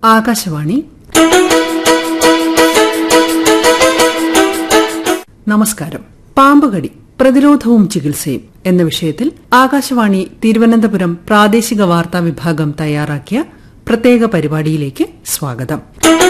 ആകാശവാണി നമസ്കാരം പാമ്പുകടി പ്രതിരോധവും ചികിത്സയും എന്ന വിഷയത്തിൽ ആകാശവാണി തിരുവനന്തപുരം പ്രാദേശിക വാർത്താ വിഭാഗം തയ്യാറാക്കിയ പ്രത്യേക പരിപാടിയിലേക്ക് സ്വാഗതം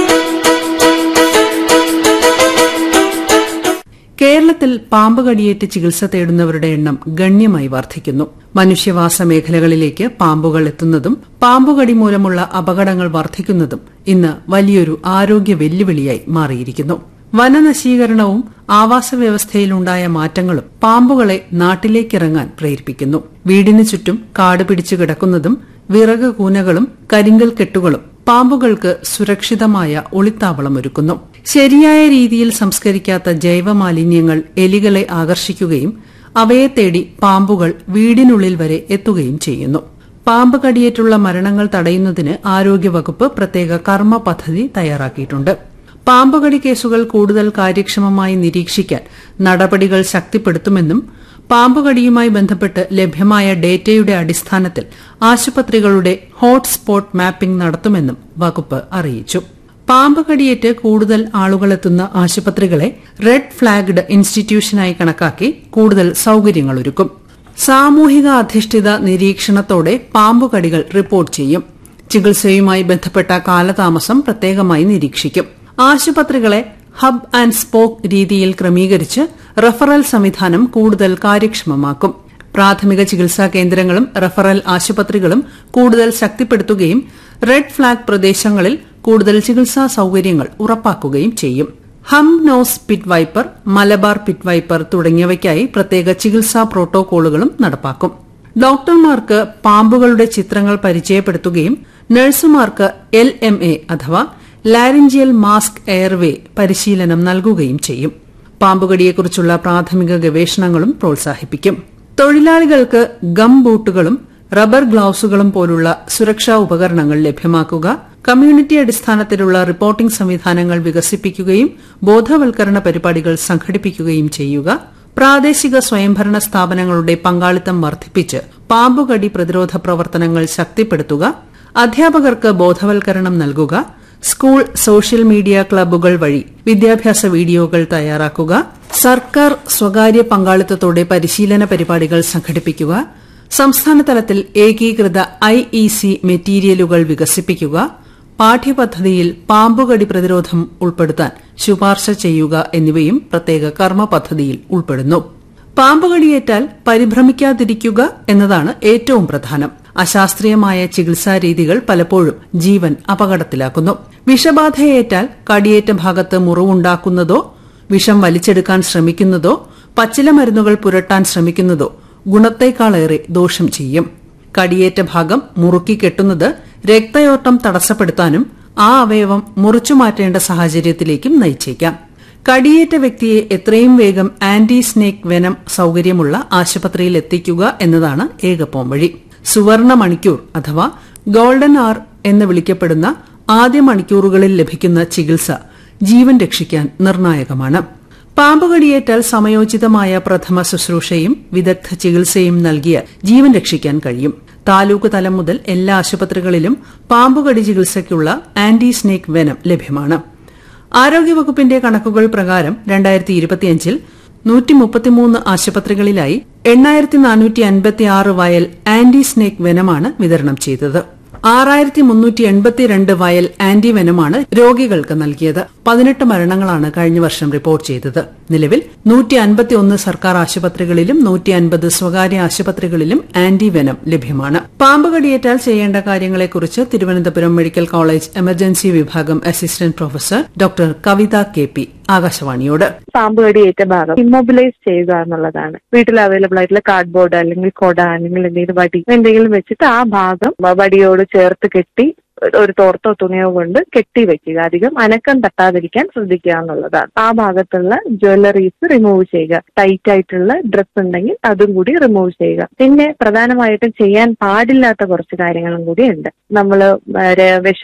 കേരളത്തിൽ പാമ്പ് കടിയേറ്റ് ചികിത്സ തേടുന്നവരുടെ എണ്ണം ഗണ്യമായി വർദ്ധിക്കുന്നു മനുഷ്യവാസ മേഖലകളിലേക്ക് പാമ്പുകൾ എത്തുന്നതും പാമ്പുകടി മൂലമുള്ള അപകടങ്ങൾ വർദ്ധിക്കുന്നതും ഇന്ന് വലിയൊരു ആരോഗ്യ വെല്ലുവിളിയായി മാറിയിരിക്കുന്നു വനനശീകരണവും ആവാസ വ്യവസ്ഥയിലുണ്ടായ മാറ്റങ്ങളും പാമ്പുകളെ നാട്ടിലേക്കിറങ്ങാൻ പ്രേരിപ്പിക്കുന്നു വീടിനു ചുറ്റും കാട് പിടിച്ചു കിടക്കുന്നതും വിറക് കൂനകളും കരിങ്കൽ കെട്ടുകളും പാമ്പുകൾക്ക് സുരക്ഷിതമായ ഒളിത്താവളമൊരുക്കുന്നു ശരിയായ രീതിയിൽ സംസ്കരിക്കാത്ത ജൈവമാലിന്യങ്ങൾ എലികളെ ആകർഷിക്കുകയും അവയെ തേടി പാമ്പുകൾ വീടിനുള്ളിൽ വരെ എത്തുകയും ചെയ്യുന്നു പാമ്പ് കടിയേറ്റുള്ള മരണങ്ങൾ തടയുന്നതിന് ആരോഗ്യവകുപ്പ് പ്രത്യേക കർമ്മ പദ്ധതി തയ്യാറാക്കിയിട്ടുണ്ട് പാമ്പുകടി കേസുകൾ കൂടുതൽ കാര്യക്ഷമമായി നിരീക്ഷിക്കാൻ നടപടികൾ ശക്തിപ്പെടുത്തുമെന്നും പാമ്പുകടിയുമായി ബന്ധപ്പെട്ട് ലഭ്യമായ ഡേറ്റയുടെ അടിസ്ഥാനത്തിൽ ആശുപത്രികളുടെ ഹോട്ട്സ്പോട്ട് മാപ്പിംഗ് നടത്തുമെന്നും വകുപ്പ് അറിയിച്ചു പാമ്പ് കടിയേറ്റ് കൂടുതൽ ആളുകളെത്തുന്ന ആശുപത്രികളെ റെഡ് ഫ്ളാഗ്ഡ് ഇൻസ്റ്റിറ്റ്യൂഷനായി കണക്കാക്കി കൂടുതൽ സൌകര്യങ്ങളൊരുക്കും സാമൂഹിക അധിഷ്ഠിത നിരീക്ഷണത്തോടെ പാമ്പുകടികൾ റിപ്പോർട്ട് ചെയ്യും ചികിത്സയുമായി ബന്ധപ്പെട്ട കാലതാമസം പ്രത്യേകമായി നിരീക്ഷിക്കും ആശുപത്രികളെ ഹബ് ആൻഡ് സ്പോക്ക് രീതിയിൽ ക്രമീകരിച്ച് റഫറൽ സംവിധാനം കൂടുതൽ കാര്യക്ഷമമാക്കും പ്രാഥമിക ചികിത്സാ കേന്ദ്രങ്ങളും റഫറൽ ആശുപത്രികളും കൂടുതൽ ശക്തിപ്പെടുത്തുകയും റെഡ് ഫ്ളാഗ് പ്രദേശങ്ങളിൽ കൂടുതൽ ചികിത്സാ സൌകര്യങ്ങൾ ഉറപ്പാക്കുകയും ചെയ്യും hump nose pit viper Malabar pit viper തുടങ്ങിയവയ്ക്കായി പ്രത്യേക ചികിത്സാ പ്രോട്ടോകോളുകളും നടപ്പാക്കും ഡോക്ടർമാർക്ക് പാമ്പുകളുടെ ചിത്രങ്ങൾ പരിചയപ്പെടുത്തുകയും നഴ്സുമാർക്ക് എൽ എം എ അഥവാ ലാരിഞ്ചിയൽ മാസ്ക് എയർവേ പരിശീലനം നൽകുകയും ചെയ്യും പാമ്പുകടിയെക്കുറിച്ചുള്ള പ്രാഥമിക ഗവേഷണങ്ങളും പ്രോത്സാഹിപ്പിക്കും തൊഴിലാളികൾക്ക് ഗം ബൂട്ടുകളും റബ്ബർ ഗ്ലൌസുകളും പോലുള്ള സുരക്ഷാ ഉപകരണങ്ങൾ ലഭ്യമാക്കുക കമ്മ്യൂണിറ്റി അടിസ്ഥാനത്തിലുള്ള റിപ്പോർട്ടിംഗ് സംവിധാനങ്ങൾ വികസിപ്പിക്കുകയും ബോധവൽക്കരണ പരിപാടികൾ സംഘടിപ്പിക്കുകയും ചെയ്യുക പ്രാദേശിക സ്വയംഭരണ സ്ഥാപനങ്ങളുടെ പങ്കാളിത്തം വർദ്ധിപ്പിച്ച് പാമ്പുകടി പ്രതിരോധ പ്രവർത്തനങ്ങൾ ശക്തിപ്പെടുത്തുക അധ്യാപകർക്ക് ബോധവൽക്കരണം നൽകുക സ്കൂൾ സോഷ്യൽ മീഡിയ ക്ലബ്ബുകൾ വഴി വിദ്യാഭ്യാസ വീഡിയോകൾ തയ്യാറാക്കുക സർക്കാർ സ്വകാര്യ പങ്കാളിത്തത്തോടെ പരിശീലന പരിപാടികൾ സംഘടിപ്പിക്കുക സംസ്ഥാന തലത്തിൽ ഏകീകൃത ഐ ഇ സി മെറ്റീരിയലുകൾ വികസിപ്പിക്കുക പാഠ്യപദ്ധതിയിൽ പാമ്പുകടി പ്രതിരോധം ഉൾപ്പെടുത്താൻ ശുപാർശ ചെയ്യുക എന്നിവയും പ്രത്യേക കർമ്മ പദ്ധതിയിൽ ഉൾപ്പെടുന്നു പാമ്പുകടിയേറ്റാൽ പരിഭ്രമിക്കാതിരിക്കുക എന്നതാണ് ഏറ്റവും പ്രധാനം അശാസ്ത്രീയമായ ചികിത്സാ രീതികൾ പലപ്പോഴും ജീവൻ അപകടത്തിലാക്കുന്നു വിഷബാധയേറ്റാൽ കടിയേറ്റ ഭാഗത്ത് മുറിവുണ്ടാക്കുന്നതോ വിഷം വലിച്ചെടുക്കാൻ ശ്രമിക്കുന്നതോ പച്ചില മരുന്നുകൾ പുരട്ടാൻ ശ്രമിക്കുന്നതോ ഗുണത്തേക്കാളേറെ ദോഷം ചെയ്യും കടിയേറ്റ ഭാഗം മുറുക്കി കെട്ടുന്നത് രക്തയോട്ടം തടസ്സപ്പെടുത്താനും ആ അവയവം മുറിച്ചു മാറ്റേണ്ട സാഹചര്യത്തിലേക്കും നയിച്ചേക്കാം കടിയേറ്റ വ്യക്തിയെ എത്രയും വേഗം ആന്റി സ്നേക് വെനം സൌകര്യമുള്ള ആശുപത്രിയിൽ എത്തിക്കുക എന്നതാണ് ഏക പോംവഴി സുവർണ മണിക്കൂർ അഥവാ ഗോൾഡൻ ആർ എന്ന് വിളിക്കപ്പെടുന്ന ആദ്യ മണിക്കൂറുകളിൽ ലഭിക്കുന്ന ചികിത്സ ജീവൻ രക്ഷിക്കാൻ നിർണായകമാണ് പാമ്പുകടിയേറ്റാൽ സമയോചിതമായ പ്രഥമ ശുശ്രൂഷയും വിദഗ്ധ ചികിത്സയും നൽകിയാൽ ജീവൻ രക്ഷിക്കാൻ കഴിയും താലൂക്ക് തലം മുതൽ എല്ലാ ആശുപത്രികളിലും പാമ്പുകടി ചികിത്സയ്ക്കുള്ള ആന്റി സ്നേക് വെനം ലഭ്യമാണ് ആരോഗ്യവകുപ്പിന്റെ കണക്കുകൾ പ്രകാരം രണ്ടായിരത്തി ഇരുപത്തിയഞ്ചിൽ നൂറ്റി മുപ്പത്തിമൂന്ന് ആശുപത്രികളിലായി എണ്ണായിരത്തി നാനൂറ്റി അൻപത്തിയാറ് വയൽ ആന്റി സ്നേക് വെനമാണ് വിതരണം ചെയ്തത് ആറായിരത്തി മുന്നൂറ്റി എൺപത്തിരണ്ട് വയൽ ആന്റി വെനമാണ് രോഗികൾക്ക് നൽകിയത് പതിനെട്ട് മരണങ്ങളാണ് കഴിഞ്ഞ വർഷം റിപ്പോർട്ട് ചെയ്തത് നിലവിൽ നൂറ്റി അൻപത്തിയൊന്ന് സർക്കാർ ആശുപത്രികളിലും നൂറ്റി അൻപത് സ്വകാര്യ ആശുപത്രികളിലും ആന്റി വെനം ലഭ്യമാണ് പാമ്പ് കടിയേറ്റാൽ ചെയ്യേണ്ട കാര്യങ്ങളെക്കുറിച്ച് തിരുവനന്തപുരം മെഡിക്കൽ കോളേജ് എമർജൻസി വിഭാഗം assistant professor doctor Kavitha K P ആകാശവാണിയോട് പാമ്പ് കടിയേറ്റ ഭാഗം ഇമ്മൊബിലൈസ് ചെയ്യുക എന്നുള്ളതാണ് വീട്ടിൽ അവൈലബിൾ ആയിട്ടുള്ള കാർഡ്ബോർഡ് അല്ലെങ്കിൽ കൊട അല്ലെങ്കിൽ എന്തെങ്കിലും വടി എന്തെങ്കിലും വെച്ചിട്ട് ആ ഭാഗം വടിയോട് ചേർത്ത് കെട്ടി ഒരു തോർത്തോ തുണിയോ കൊണ്ട് കെട്ടി വെക്കുക അധികം അനക്കം തട്ടാതിരിക്കാൻ ശ്രദ്ധിക്കുക എന്നുള്ളതാണ് ആ ഭാഗത്തുള്ള ജ്വല്ലറീസ് റിമൂവ് ചെയ്യുക ടൈറ്റ് ആയിട്ടുള്ള ഡ്രസ് ഉണ്ടെങ്കിൽ അതും കൂടി റിമൂവ് ചെയ്യുക പിന്നെ പ്രധാനമായിട്ടും ചെയ്യാൻ പാടില്ലാത്ത കുറച്ച് കാര്യങ്ങളും കൂടി ഉണ്ട് നമ്മൾ വിഷം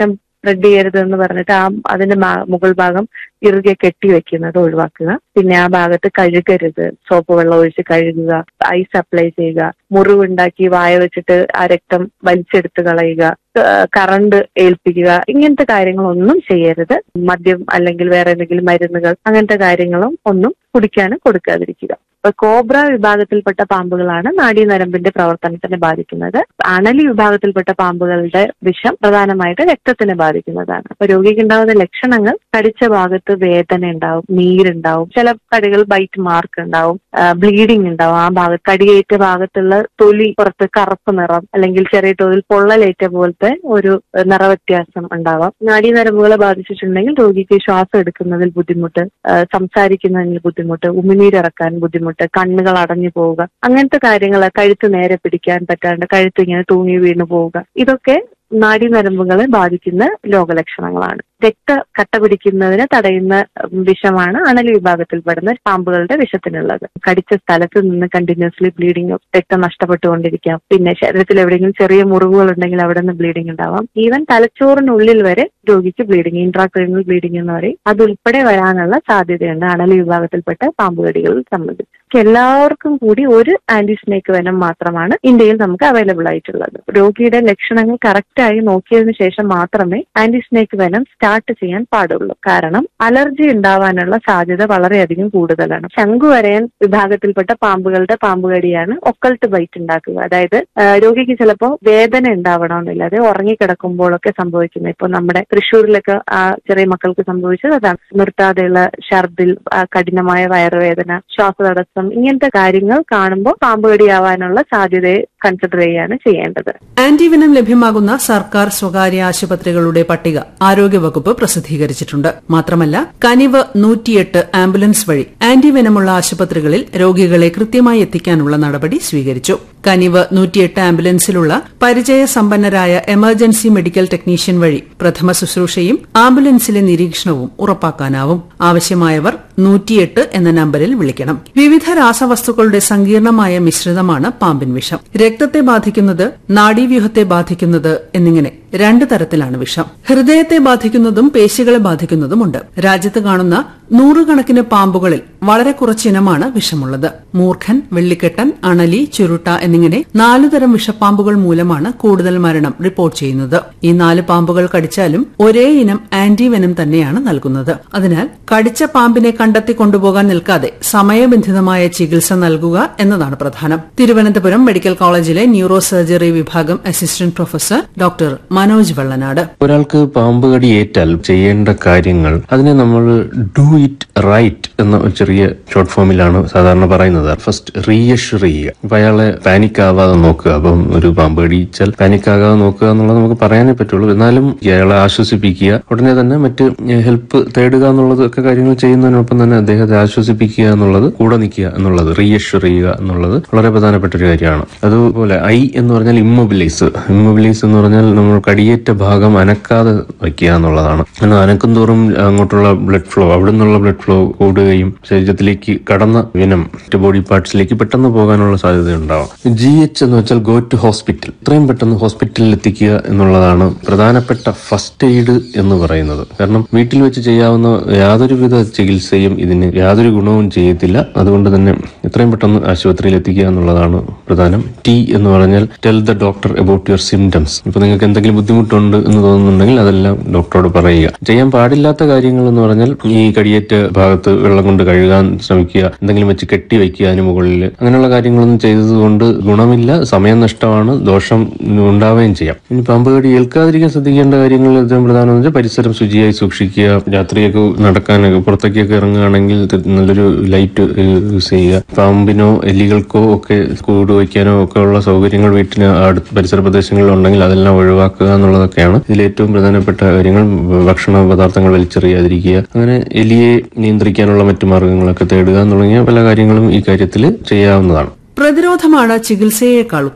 സ്പ്രെഡ് ചെയ്യരുത് എന്ന് പറഞ്ഞിട്ട് ആ അതിന്റെ മാ- മുകൾ ഭാഗം ഇറുകെ കെട്ടി വെക്കുന്നത് ഒഴിവാക്കുക പിന്നെ ആ ഭാഗത്ത് കഴുകരുത് സോപ്പ് വെള്ളം ഒഴിച്ച് കഴുകുക ഐസ് അപ്ലൈ ചെയ്യുക മുറിവുണ്ടാക്കി വായ വെച്ചിട്ട് ആ രക്തം വലിച്ചെടുത്ത് കളയുക ഏഹ് കറണ്ട് ഏൽപ്പിക്കുക ഇങ്ങനത്തെ കാര്യങ്ങളൊന്നും ചെയ്യരുത് മദ്യം അല്ലെങ്കിൽ വേറെ എന്തെങ്കിലും മരുന്നുകൾ അങ്ങനത്തെ കാര്യങ്ങളും ഒന്നും കുടിക്കാനും കൊടുക്കാതിരിക്കുക ഇപ്പൊ കോബ്ര വിഭാഗത്തിൽപ്പെട്ട പാമ്പുകളാണ് നാഡീനരമ്പിന്റെ പ്രവർത്തനത്തിനെ ബാധിക്കുന്നത് അണലി വിഭാഗത്തിൽപ്പെട്ട പാമ്പുകളുടെ വിഷം പ്രധാനമായിട്ട് രക്തത്തിനെ ബാധിക്കുന്നതാണ് അപ്പൊ രോഗിക്ക് ഉണ്ടാകുന്ന ലക്ഷണങ്ങൾ കടിച്ച ഭാഗത്ത് വേദന ഉണ്ടാവും നീരുണ്ടാവും ചില കടികൾ ബൈറ്റ് മാർക്ക് ഉണ്ടാവും ബ്ലീഡിംഗ് ഉണ്ടാവും ആ ഭാഗത്ത് കടിയേറ്റ ഭാഗത്തുള്ള തൊലി പുറത്ത് കറുപ്പ് നിറം അല്ലെങ്കിൽ ചെറിയ തോതിൽ പൊള്ളലേറ്റ പോലത്തെ ഒരു ഏഹ്, നിറവ്യത്യാസം ഉണ്ടാവാം നാഡീനരമ്പുകളെ ബാധിച്ചിട്ടുണ്ടെങ്കിൽ രോഗിക്ക് ശ്വാസം എടുക്കുന്നതിൽ ബുദ്ധിമുട്ട് ഏഹ്, സംസാരിക്കുന്നതിൽ ബുദ്ധിമുട്ട് ഉമിനീരിറക്കാൻ ബുദ്ധിമുട്ട് കണ്ണുകൾ അടഞ്ഞു പോവുക അങ്ങനത്തെ കാര്യങ്ങൾ കഴുത്ത് നേരെ പിടിക്കാൻ പറ്റാണ്ട് കഴുത്ത് ഇങ്ങനെ തൂങ്ങി വീണു പോവുക ഇതൊക്കെ നാഡീനരമ്പുകളെ ബാധിക്കുന്ന രോഗലക്ഷണങ്ങളാണ് രക്ത കട്ട പിടിക്കുന്നതിന് തടയുന്ന ഉം, വിഷമാണ് അണലി വിഭാഗത്തിൽപ്പെടുന്ന പാമ്പുകളുടെ വിഷത്തിനുള്ളത് കടിച്ച സ്ഥലത്ത് നിന്ന് കണ്ടിന്യൂസ്ലി ബ്ലീഡിംഗ് രക്തം നഷ്ടപ്പെട്ടുകൊണ്ടിരിക്കാം പിന്നെ ശരീരത്തിൽ എവിടെയെങ്കിലും ചെറിയ മുറിവുകൾ ഉണ്ടെങ്കിൽ അവിടെ നിന്ന് ബ്ലീഡിംഗ് ഉണ്ടാവാം ഈവൻ തലച്ചോറിനുള്ളിൽ വരെ രോഗിക്ക് ബ്ലീഡിംഗ് ഇൻട്രാക്രിമിനൽ ബ്ലീഡിംഗ് എന്ന് പറയും അതുൾപ്പെടെ വരാനുള്ള സാധ്യതയുണ്ട് അണലി വിഭാഗത്തിൽപ്പെട്ട പാമ്പുകടികളിൽ സംബന്ധിച്ച് എല്ലാവർക്കും കൂടി ഒരു ആന്റി സ്നേക്ക് വെനം മാത്രമാണ് ഇന്ത്യയിൽ നമുക്ക് അവൈലബിൾ ആയിട്ടുള്ളത് രോഗിയുടെ ലക്ഷണങ്ങൾ കറക്റ്റായി നോക്കിയതിനു ശേഷം മാത്രമേ ആന്റി സ്നേക്ക് വെനം സ്റ്റാർട്ട് ചെയ്യാൻ പാടുള്ളൂ കാരണം അലർജി ഉണ്ടാവാനുള്ള സാധ്യത വളരെയധികം കൂടുതലാണ് ശംഖുവരയൻ വിഭാഗത്തിൽപ്പെട്ട പാമ്പുകളുടെ പാമ്പുകടിയാണ് ഒക്കൾട്ട് ബൈറ്റ് ഉണ്ടാക്കുക അതായത് ആ, രോഗിക്ക് ചിലപ്പോൾ വേദന ഉണ്ടാവണമെന്നില്ല അത് ഉറങ്ങിക്കിടക്കുമ്പോഴൊക്കെ സംഭവിക്കുന്നത് ഇപ്പൊ നമ്മുടെ തൃശ്ശൂരിലൊക്കെ ആ ചെറിയ മക്കൾക്ക് സംഭവിച്ചത് അതാണ് നിർത്താതെയുള്ള ഛർദിൽ ആ, കഠിനമായ വയറുവേദന ശ്വാസതടസ്സം ഇങ്ങനത്തെ കാര്യങ്ങൾ കാണുമ്പോൾ പാമ്പുകടിയാവാനുള്ള സാധ്യതയെ കൺസിഡർ ചെയ്യാണ് ചെയ്യേണ്ടത് ആന്റിവെനം ലഭ്യമാകുന്ന സർക്കാർ സ്വകാര്യ ആശുപത്രികളുടെ പട്ടിക ആരോഗ്യവകുപ്പ് പ്രസിദ്ധീകരിച്ചിട്ടുണ്ട് മാത്രമല്ല കനിവ് നൂറ്റിയെട്ട് ആംബുലൻസ് വഴി ആന്റിവെനമുള്ള ആശുപത്രികളിൽ രോഗികളെ കൃത്യമായി എത്തിക്കാനുള്ള നടപടി സ്വീകരിച്ചു കനിവ് നൂറ്റിയെട്ട് ആംബുലൻസിലുള്ള പരിചയസമ്പന്നരായ എമർജൻസി മെഡിക്കൽ ടെക്നീഷ്യൻ വഴി പ്രഥമ ശുശ്രൂഷയും ആംബുലൻസിലെ നിരീക്ഷണവും ഉറപ്പാക്കാനാവും ആവശ്യമായവർ നൂറ്റിയെട്ട് എന്ന നമ്പറിൽ വിളിക്കണം വിവിധ രാസവസ്തുക്കളുടെ സങ്കീർണമായ മിശ്രിതമാണ് പാമ്പിൻ വിഷം രക്തത്തെ ബാധിക്കുന്നത് നാഡീവ്യൂഹത്തെ ബാധിക്കുന്നത് എന്നിങ്ങനെ രണ്ട് തരത്തിലാണ് വിഷം ഹൃദയത്തെ ബാധിക്കുന്നതും പേശികളെ ബാധിക്കുന്നതുമുണ്ട് രാജ്യത്ത് കാണുന്ന നൂറുകണക്കിന് പാമ്പുകളിൽ വളരെ കുറച്ചിനമാണ് വിഷമുള്ളത് മൂർഖൻ വെള്ളിക്കെട്ടൻ അണലി ചുരുട്ട എന്നിങ്ങനെ നാലുതരം വിഷപ്പാമ്പുകൾ മൂലമാണ് കൂടുതൽ മരണം റിപ്പോർട്ട് ചെയ്യുന്നത് ഈ നാല് പാമ്പുകൾ കടിച്ചാലും ഒരേ ഇനം ആന്റിവെനം തന്നെയാണ് നൽകുന്നത് അതിനാൽ കടിച്ച പാമ്പിനെ കണ്ടെത്തി കൊണ്ടുപോകാൻ നിൽക്കാതെ സമയബന്ധിതമായ ചികിത്സ നൽകുക എന്നതാണ് പ്രധാനം തിരുവനന്തപുരം മെഡിക്കൽ കോളേജിലെ ന്യൂറോ സർജറി വിഭാഗം assistant professor doctor Manoj Vellanad ഒരാൾക്ക് പാമ്പ് കടി ഏറ്റാൽ ചെയ്യേണ്ട കാര്യങ്ങൾ അതിനെ നമ്മൾ ഡു ഇറ്റ് റൈറ്റ് എന്ന ഒരു ചെറിയ ഷോർട്ട് ഫോമിലാണ് സാധാരണ പറയുന്നത് ഫസ്റ്റ് റീയഷർ ചെയ്യുക അപ്പൊ അയാളെ പാനിക് ആവാതെ നോക്കുക അപ്പം ഒരു പാമ്പ് കടിച്ചാൽ പാനിക് ആകാതെ നോക്കുക എന്നുള്ളത് നമുക്ക് പറയാനേ പറ്റുള്ളൂ എന്നാലും അയാളെ ആശ്വസിപ്പിക്കുക ഉടനെ തന്നെ മറ്റ് ഹെൽപ്പ് തേടുക എന്നുള്ളതൊക്കെ കാര്യങ്ങൾ ചെയ്യുന്നതിനൊപ്പം തന്നെ അദ്ദേഹത്തെ ആശ്വസിപ്പിക്കുക എന്നുള്ളത് കൂടെ നിൽക്കുക എന്നുള്ളത് റീയഷർ ചെയ്യുക എന്നുള്ളത് വളരെ പ്രധാനപ്പെട്ട ഒരു കാര്യമാണ് അതുപോലെ ഐ എന്ന് പറഞ്ഞാൽ ഇമ്മൊബിലൈസ് ഇമ്മൊബിലൈസ് എന്ന് പറഞ്ഞാൽ നമ്മൾ കടിയേറ്റ ഭാഗം അനക്കാതെ വയ്ക്കുക എന്നുള്ളതാണ് എന്നാൽ അനക്കും തോറും അങ്ങോട്ടുള്ള ബ്ലഡ് ഫ്ലോ അവിടെ നിന്നുള്ള ബ്ലഡ് ഫ്ലോ കൂടുകയും ശരീരത്തിലേക്ക് കടന്ന വിനം മറ്റ് ബോഡി പാർട്സിലേക്ക് പെട്ടെന്ന് പോകാനുള്ള സാധ്യത ഉണ്ടാവും ജി എച്ച് എന്ന് വെച്ചാൽ ഗോ ടു ഹോസ്പിറ്റൽ എത്രയും പെട്ടെന്ന് ഹോസ്പിറ്റലിൽ എത്തിക്കുക എന്നുള്ളതാണ് പ്രധാനപ്പെട്ട ഫസ്റ്റ് എയ്ഡ് എന്ന് പറയുന്നത് കാരണം വീട്ടിൽ വെച്ച് ചെയ്യാവുന്ന യാതൊരുവിധ ചികിത്സയും ഇതിന് യാതൊരു ഗുണവും ചെയ്യത്തില്ല അതുകൊണ്ട് തന്നെ എത്രയും പെട്ടെന്ന് ആശുപത്രിയിൽ എത്തിക്കുക എന്നുള്ളതാണ് പ്രധാനം ടി എന്ന് പറഞ്ഞാൽ tell the doctor about your symptoms ഇപ്പൊ നിങ്ങൾക്ക് എന്തെങ്കിലും ബുദ്ധിമുട്ടുണ്ട് എന്ന് തോന്നുന്നുണ്ടെങ്കിൽ അതെല്ലാം ഡോക്ടറോട് പറയുക ചെയ്യാൻ പാടില്ലാത്ത കാര്യങ്ങൾ എന്ന് പറഞ്ഞാൽ ഈ കടിയേറ്റ ഭാഗത്ത് വെള്ളം കൊണ്ട് കഴുകാൻ ശ്രമിക്കുക എന്തെങ്കിലും വെച്ച് കെട്ടി വയ്ക്കുക അതിന് മുകളിൽ അങ്ങനെയുള്ള കാര്യങ്ങളൊന്നും ചെയ്തതുകൊണ്ട് ഗുണമില്ല സമയം നഷ്ടമാണ് ദോഷം ഉണ്ടാവുകയും ചെയ്യാം ഇനി പാമ്പ് കടി ഏൽക്കാതിരിക്കാൻ ശ്രദ്ധിക്കേണ്ട കാര്യങ്ങൾ ഏറ്റവും പ്രധാനം എന്ന് വെച്ചാൽ പരിസരം ശുചിയായി സൂക്ഷിക്കുക രാത്രിയൊക്കെ നടക്കാനൊക്കെ പുറത്തേക്കൊക്കെ ഇറങ്ങുകയാണെങ്കിൽ ത- നല്ലൊരു ലൈറ്റ് യൂസ് ചെയ്യുക പാമ്പിനോ എലികൾക്കോ ഒക്കെ കൂട് വയ്ക്കാനോ ഒക്കെ ഉള്ള സൗകര്യങ്ങൾ വീട്ടിന് അടുത്ത് പരിസര പ്രദേശങ്ങളിൽ ഉണ്ടെങ്കിൽ അതെല്ലാം ഒഴിവാക്കുക എന്നുള്ളതൊക്കെയാണ് ഇതിൽ ഏറ്റവും പ്രധാനപ്പെട്ട കാര്യങ്ങൾ ഭക്ഷണ പദാർത്ഥങ്ങൾ വലിച്ചെറിയാതിരിക്കുക അങ്ങനെ എലിയെ നിയന്ത്രിക്കാനുള്ള മറ്റു മാർഗങ്ങളൊക്കെ തേടുക തുടങ്ങിയ പല കാര്യങ്ങളും ഈ കാര്യത്തിൽ ചെയ്യാവുന്നതാണ് പ്രതിരോധമാണ് ചികിത്സയേക്കാൾ ഉത്തമം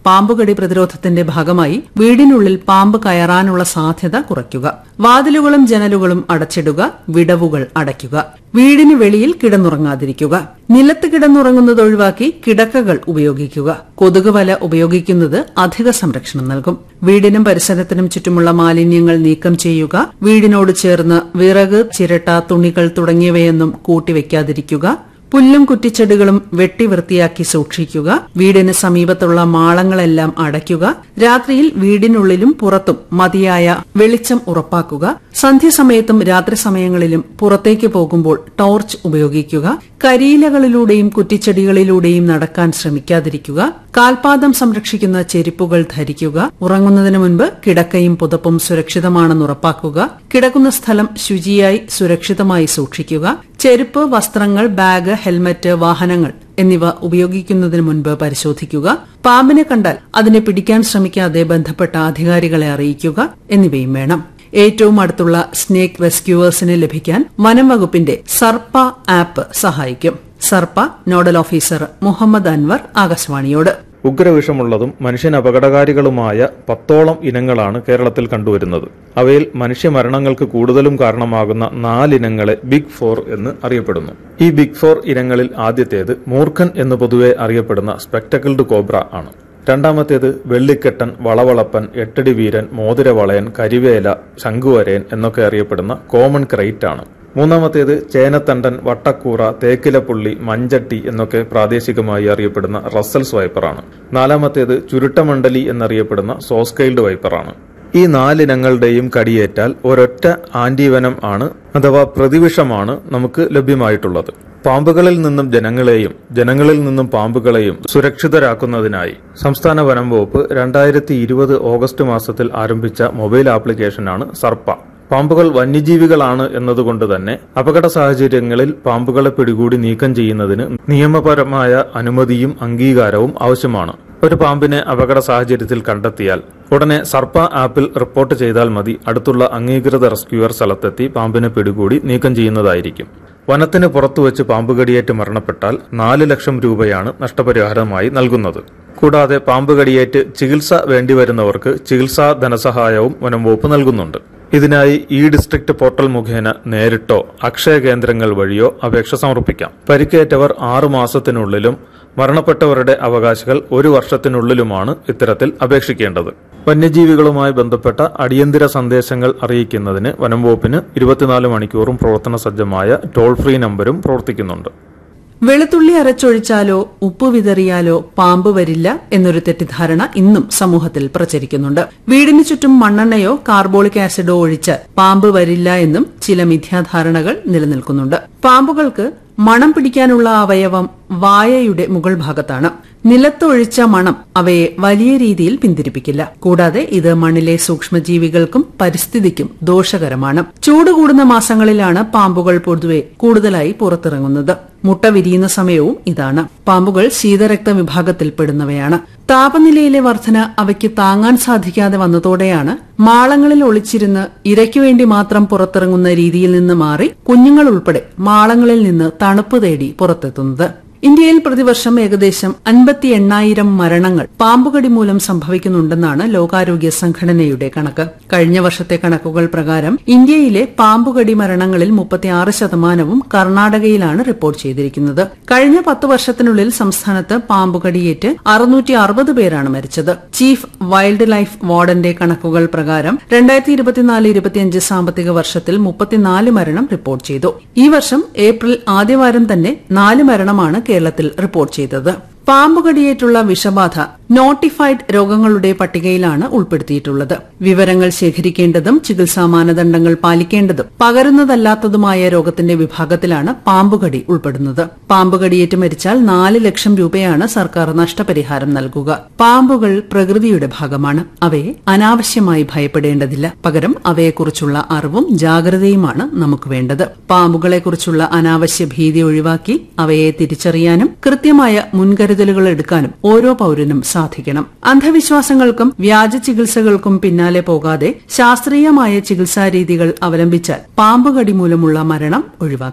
പാമ്പുകടി പ്രതിരോധത്തിന്റെ ഭാഗമായി വീടിനുള്ളിൽ പാമ്പ് കയറാനുള്ള സാധ്യത കുറയ്ക്കുക വാതിലുകളും ജനലുകളും അടച്ചിടുക വിടവുകൾ അടയ്ക്കുക വീടിന് വെളിയിൽ കിടന്നുറങ്ങാതിരിക്കുക നിലത്ത് കിടന്നുറങ്ങുന്നത് ഒഴിവാക്കി കിടക്കകൾ ഉപയോഗിക്കുക കൊതുക് വല ഉപയോഗിക്കുന്നത് അധിക സംരക്ഷണം നൽകും വീടിനും പരിസരത്തിനും ചുറ്റുമുള്ള മാലിന്യങ്ങൾ നീക്കം ചെയ്യുക വീടിനോട് ചേർന്ന് വിറക് ചിരട്ട തുണികൾ തുടങ്ങിയവയൊന്നും കൂട്ടിവെക്കാതിരിക്കുക പുല്ലും കുറ്റിച്ചെടികളും വെട്ടി വൃത്തിയാക്കി സൂക്ഷിക്കുക വീടിന് സമീപത്തുള്ള മാളങ്ങളെല്ലാം അടയ്ക്കുക രാത്രിയിൽ വീടിനുള്ളിലും പുറത്തും മതിയായ വെളിച്ചം ഉറപ്പാക്കുക സന്ധ്യസമയത്തും രാത്രി സമയങ്ങളിലും പുറത്തേക്ക് പോകുമ്പോൾ ടോർച്ച് ഉപയോഗിക്കുക കരിയിലകളിലൂടെയും കുറ്റിച്ചെടികളിലൂടെയും നടക്കാൻ ശ്രമിക്കാതിരിക്കുക കാൽപാദം സംരക്ഷിക്കുന്ന ചെരുപ്പുകൾ ധരിക്കുക ഉറങ്ങുന്നതിന് മുൻപ് കിടക്കയും പുതപ്പും സുരക്ഷിതമാണെന്ന് ഉറപ്പാക്കുക കിടക്കുന്ന സ്ഥലം ശുചിയായി സുരക്ഷിതമായി സൂക്ഷിക്കുക ചെരുപ്പ് വസ്ത്രങ്ങൾ ബാഗ് ഹെൽമറ്റ് വാഹനങ്ങൾ എന്നിവ ഉപയോഗിക്കുന്നതിന് മുൻപ് പരിശോധിക്കുക പാമ്പിനെ കണ്ടാൽ അതിനെ പിടിക്കാൻ ശ്രമിക്കാതെ ബന്ധപ്പെട്ട അധികാരികളെ അറിയിക്കുക എന്നിവയും വേണം ഏറ്റവും അടുത്തുള്ള സ്നേക്ക് റെസ്ക്യൂവേഴ്സിനെ ലഭിക്കാൻ വനം വകുപ്പിന്റെ സർപ്പ ആപ്പ് സഹായിക്കും സർപ്പ നോഡൽ ഓഫീസർ മുഹമ്മദ് അൻവർ ആകാശവാണിയോട് ഉഗ്രവിഷമുള്ളതും മനുഷ്യന് അപകടകാരികളുമായ പത്തോളം ഇനങ്ങളാണ് കേരളത്തിൽ കണ്ടുവരുന്നത് അവയിൽ മനുഷ്യമരണങ്ങൾക്ക് കൂടുതലും കാരണമാകുന്ന നാലിനങ്ങളെ ബിഗ് ഫോർ എന്ന് അറിയപ്പെടുന്നു ഈ ബിഗ് ഫോർ ഇനങ്ങളിൽ ആദ്യത്തേത് മൂർഖൻ എന്ന് പൊതുവെ അറിയപ്പെടുന്ന സ്പെക്ടക്കിൾഡ് കോബ്ര ആണ് രണ്ടാമത്തേത് വെള്ളിക്കെട്ടൻ വളവളപ്പൻ എട്ടടി വീരൻ മോതിരവളയൻ കരിവേല ശംഖുവരയൻ എന്നൊക്കെ അറിയപ്പെടുന്ന കോമൺ ക്രൈറ്റ് ആണ് മൂന്നാമത്തേത് ചേനത്തണ്ടൻ വട്ടക്കൂറ തേക്കിലപ്പുള്ളി മഞ്ചട്ടി എന്നൊക്കെ പ്രാദേശികമായി അറിയപ്പെടുന്ന റസൽസ് വൈപ്പറാണ് നാലാമത്തേത് ചുരുട്ടമണ്ഡലി എന്നറിയപ്പെടുന്ന സോസ്കൈൽഡ് വൈപ്പറാണ് ഈ നാലിനങ്ങളുടെയും കടിയേറ്റാൽ ഒരൊറ്റ ആന്റിവനം ആണ് അഥവാ പ്രതിവിഷമാണ് നമുക്ക് ലഭ്യമായിട്ടുള്ളത് പാമ്പുകളിൽ നിന്നും ജനങ്ങളെയും ജനങ്ങളിൽ നിന്നും പാമ്പുകളെയും സുരക്ഷിതരാക്കുന്നതിനായി സംസ്ഥാന വനം വകുപ്പ് രണ്ടായിരത്തി ഇരുപത് ഓഗസ്റ്റ് മാസത്തിൽ ആരംഭിച്ച മൊബൈൽ ആപ്ലിക്കേഷനാണ് സർപ്പ പാമ്പുകൾ വന്യജീവികളാണ് എന്നതുകൊണ്ട് തന്നെ അപകട സാഹചര്യങ്ങളിൽ പാമ്പുകളെ പിടികൂടി നീക്കം ചെയ്യുന്നതിന് നിയമപരമായ അനുമതിയും അംഗീകാരവും ആവശ്യമാണ് ഒരു പാമ്പിനെ അപകട സാഹചര്യത്തിൽ കണ്ടെത്തിയാൽ ഉടനെ സർപ്പ ആപ്പിൽ റിപ്പോർട്ട് ചെയ്താൽ മതി അടുത്തുള്ള അംഗീകൃത റെസ്ക്യൂവർ സ്ഥലത്തെത്തി പാമ്പിനെ പിടികൂടി നീക്കം ചെയ്യുന്നതായിരിക്കും വനത്തിന് പുറത്തുവച്ച് പാമ്പുകടിയേറ്റ് മരണപ്പെട്ടാൽ നാല് ലക്ഷം രൂപയാണ് നഷ്ടപരിഹാരമായി നൽകുന്നത് കൂടാതെ പാമ്പുകടിയേറ്റ് ചികിത്സ വേണ്ടിവരുന്നവർക്ക് ചികിത്സാ ധനസഹായവും വനം വകുപ്പ് നൽകുന്നുണ്ട് ഇതിനായി ഈ ഡിസ്ട്രിക്ട് പോർട്ടൽ മുഖേന നേരിട്ടോ അക്ഷയ കേന്ദ്രങ്ങൾ വഴിയോ അപേക്ഷ സമർപ്പിക്കാം പരിക്കേറ്റവർ ആറു മാസത്തിനുള്ളിലും മരണപ്പെട്ടവരുടെ അവകാശികൾ ഒരു വർഷത്തിനുള്ളിലുമാണ് ഇത്തരത്തിൽ അപേക്ഷിക്കേണ്ടത് വന്യജീവികളുമായി ബന്ധപ്പെട്ട അടിയന്തര സന്ദേശങ്ങൾ അറിയിക്കുന്നതിന് വനം വകുപ്പിന് ഇരുപത്തിനാല് മണിക്കൂറും പ്രവർത്തന സജ്ജമായ ടോൾ ഫ്രീ നമ്പരും പ്രവർത്തിക്കുന്നുണ്ട് വെളുത്തുള്ളി അരച്ചൊഴിച്ചാലോ ഉപ്പ് വിതറിയാലോ പാമ്പ് വരില്ല എന്നൊരു തെറ്റിദ്ധാരണ ഇന്നും സമൂഹത്തിൽ പ്രചരിക്കുന്നുണ്ട് വീടിന് ചുറ്റും മണ്ണെണ്ണയോ കാർബോളിക് ആസിഡോ ഒഴിച്ചാൽ പാമ്പ് വരില്ല എന്നും ചില മിഥ്യാധാരണകൾ നിലനിൽക്കുന്നുണ്ട് പാമ്പുകൾക്ക് മണം പിടിക്കാനുള്ള അവയവം വായയുടെ മുകൾ ഭാഗത്താണ് നിലത്തൊഴിച്ച മണം അവയെ വലിയ രീതിയിൽ പിന്തിരിപ്പിക്കില്ല കൂടാതെ ഇത് മണ്ണിലെ സൂക്ഷ്മജീവികൾക്കും പരിസ്ഥിതിക്കും ദോഷകരമാണ് ചൂട് കൂടുന്ന മാസങ്ങളിലാണ് പാമ്പുകൾ പൊതുവെ കൂടുതലായി പുറത്തിറങ്ങുന്നത് മുട്ട വിരിയുന്ന സമയവും ഇതാണ് പാമ്പുകൾ ശീതരക്ത വിഭാഗത്തിൽപ്പെടുന്നവയാണ് താപനിലയിലെ വർധന അവയ്ക്ക് താങ്ങാൻ സാധിക്കാതെ വന്നതോടെയാണ് മാളങ്ങളിൽ ഒളിച്ചിരുന്ന് ഇരയ്ക്കു വേണ്ടി മാത്രം പുറത്തിറങ്ങുന്ന രീതിയിൽ നിന്ന് മാറി കുഞ്ഞുങ്ങൾ ഉൾപ്പെടെ മാളങ്ങളിൽ നിന്ന് തണുപ്പ് തേടി പുറത്തെത്തുന്നത് ഇന്ത്യയിൽ പ്രതിവർഷം ഏകദേശം അൻപത്തി എണ്ണായിരം മരണങ്ങൾ പാമ്പുകടി മൂലം സംഭവിക്കുന്നുണ്ടെന്നാണ് ലോകാരോഗ്യ സംഘടനയുടെ കണക്ക് കഴിഞ്ഞ വർഷത്തെ കണക്കുകൾ പ്രകാരം ഇന്ത്യയിലെ പാമ്പുകടി മരണങ്ങളിൽ മുപ്പത്തിയാറ് ശതമാനവും കർണാടകയിലാണ് റിപ്പോർട്ട് ചെയ്തിരിക്കുന്നത് കഴിഞ്ഞ പത്ത് വർഷത്തിനുള്ളിൽ സംസ്ഥാനത്ത് പാമ്പുകടിയേറ്റ് അറുന്നൂറ്റി അറുപത് പേരാണ് മരിച്ചത് ചീഫ് വൈൽഡ് ലൈഫ് വാർഡന്റെ കണക്കുകൾ പ്രകാരം രണ്ടായിരത്തി ഇരുപത്തിനാല് ഇരുപത്തിയഞ്ച് സാമ്പത്തിക വർഷത്തിൽ മുപ്പത്തിനാല് മരണം റിപ്പോർട്ട് ചെയ്തു ഈ വർഷം ഏപ്രിൽ ആദ്യവാരം തന്നെ നാല് മരണമാണ് കേരളത്തിൽ റിപ്പോർട്ട് ചെയ്തത് പാമ്പുകടിയേറ്റുള്ള വിഷബാധ നോട്ടിഫൈഡ് രോഗങ്ങളുടെ പട്ടികയിലാണ് ഉൾപ്പെടുത്തിയിട്ടുള്ളത് വിവരങ്ങൾ ശേഖരിക്കേണ്ടതും ചികിത്സാ മാനദണ്ഡങ്ങൾ പാലിക്കേണ്ടതും പകരുന്നതല്ലാത്തതുമായ രോഗത്തിന്റെ വിഭാഗത്തിലാണ് പാമ്പുകടി ഉൾപ്പെടുന്നത് പാമ്പുകടിയേറ്റ് മരിച്ചാൽ നാല് ലക്ഷം രൂപയാണ് സർക്കാർ നഷ്ടപരിഹാരം നൽകുക പാമ്പുകൾ പ്രകൃതിയുടെ ഭാഗമാണ് അവയെ അനാവശ്യമായി ഭയപ്പെടേണ്ടതില്ല പകരം അവയെക്കുറിച്ചുള്ള അറിവും ജാഗ്രതയുമാണ് നമുക്ക് വേണ്ടത് പാമ്പുകളെക്കുറിച്ചുള്ള അനാവശ്യ ഭീതി ഒഴിവാക്കി അവയെ തിരിച്ചറിയാനും കൃത്യമായ മുൻകരുതലുകൾ എടുക്കാനും ഓരോ പൌരനും സാധിക്കണം അന്ധവിശ്വാസങ്ങൾക്കും വ്യാജ ചികിത്സകൾക്കും പിന്നാലെ പോകാതെ ശാസ്ത്രീയമായ ചികിത്സാ രീതികൾ അവലംബിച്ചാൽ പാമ്പുകടി മൂലമുള്ള മരണം ഒഴിവാക്കാം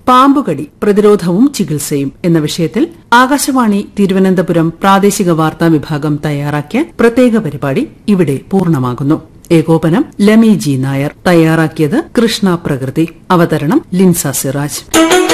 പാമ്പുകടി പ്രതിരോധവും ചികിത്സയും എന്ന വിഷയത്തിൽ ആകാശവാണി തിരുവനന്തപുരം പ്രാദേശിക വാർത്താ വിഭാഗം തയ്യാറാക്കിയ പ്രത്യേക പരിപാടി ഇവിടെ പൂർണ്ണമാകുന്നു ഏകോപനം ലമി ജി നായർ തയ്യാറാക്കിയത് കൃഷ്ണ പ്രകൃതി അവതരണം ലിൻസ സിറാജ്